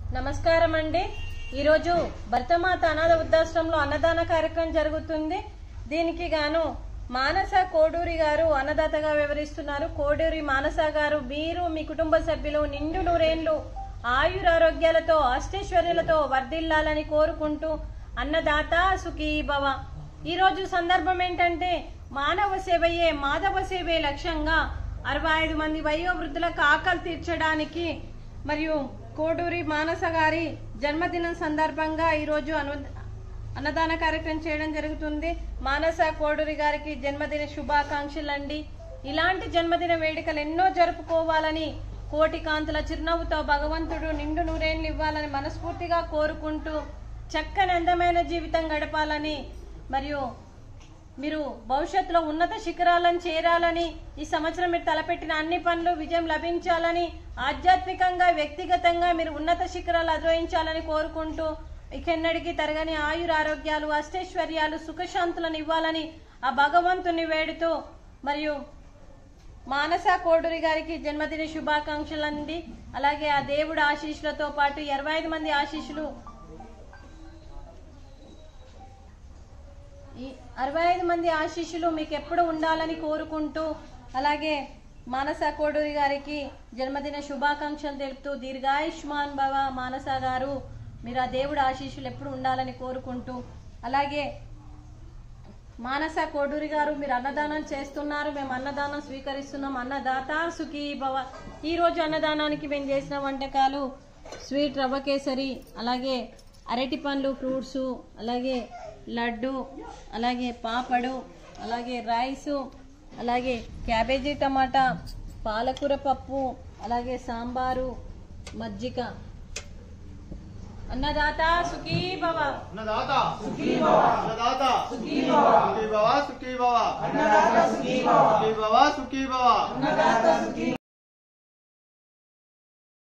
నమస్కారం అండి ఈరోజు భర్తమాత అనాథ వృద్ధాశ్రమంలో అన్నదాన కార్యక్రమం జరుగుతుంది దీనికి గాను మానస కోడూరి గారు అన్నదాతగా వివరిస్తున్నారు కోడూరి మానస గారు మీరు మీ కుటుంబ సభ్యులు నిండు నూరేళ్లు ఆయురారోగ్యాలతో అష్టైశ్వర్యాలతో వర్ధిల్లాలని కోరుకుంటూ అన్నదాత సుఖీ భవ ఈరోజు సందర్భం ఏంటంటే మానవ సేవయే మాధవ సేవే లక్ష్యంగా అరవై ఐదు మంది వయోవృద్ధులకు ఆకలి తీర్చడానికి మరియు కోడూరి మానస గారి జన్మదినం సందర్భంగా ఈరోజు అను అన్నదాన కార్యక్రమం చేయడం జరుగుతుంది మానస కోడూరి గారికి జన్మదిన శుభాకాంక్షలు అండి ఇలాంటి జన్మదిన వేడుకలు ఎన్నో జరుపుకోవాలని కోటి కాంతుల చిరునవ్వుతో భగవంతుడు నిండు నూరేళ్లు ఇవ్వాలని మనస్ఫూర్తిగా కోరుకుంటూ చక్కని అందమైన జీవితం గడపాలని మరియు మీరు భవిష్యత్తులో ఉన్నత శిఖరాలను చేరాలని ఈ సంవత్సరం మీరు తలపెట్టిన అన్ని పనులు విజయం లభించాలని ఆధ్యాత్మికంగా వ్యక్తిగతంగా మీరు ఉన్నత శిఖరాలు అధిరోహించాలని కోరుకుంటూ ఇకెన్నడికి తరగని ఆయురారోగ్యాలు అష్టైశ్వర్యాలు సుఖశాంతులను ఇవ్వాలని ఆ భగవంతుని వేడుతూ మరియు మానస కోడూరి గారికి జన్మదిన శుభాకాంక్షలు అంది అలాగే ఆ దేవుడు ఆశీస్సులతో పాటు ఇరవై ఐదు మంది ఆశీస్సులు ఈ అరవై ఐదు మంది ఆశీస్సులు మీకు ఎప్పుడు ఉండాలని కోరుకుంటూ అలాగే మానస కోడూరి గారికి జన్మదిన శుభాకాంక్షలు తెలుపుతూ దీర్ఘాయుష్మాన్ భవ మానస గారు మీరు ఆ దేవుడు ఆశీస్సులు ఎప్పుడు ఉండాలని కోరుకుంటూ అలాగే మానస కోడూరి గారు మీరు అన్నదానం చేస్తున్నారు మేము అన్నదానం స్వీకరిస్తున్నాం అన్నదాత సుఖీ భవ ఈ రోజు అన్నదానానికి మేము చేసిన వంటకాలు స్వీట్ రవ్వ కేసరి అలాగే అరటి పండ్లు ఫ్రూట్స్ అలాగే లడ్డు అలాగే పాపడు అలాగే రైసు అలాగే క్యాబేజీ టమాటా పాలకూర పప్పు అలాగే సాంబారు మజ్జిగ అన్నదాత సుఖీ భవ అన్నదాత సుఖీ భవ అన్నదాత సుఖీ భవ సుఖీ భవ సుఖీ భవ అన్నదాత సుఖీ భవ సుఖీ భవ సుఖీ భవ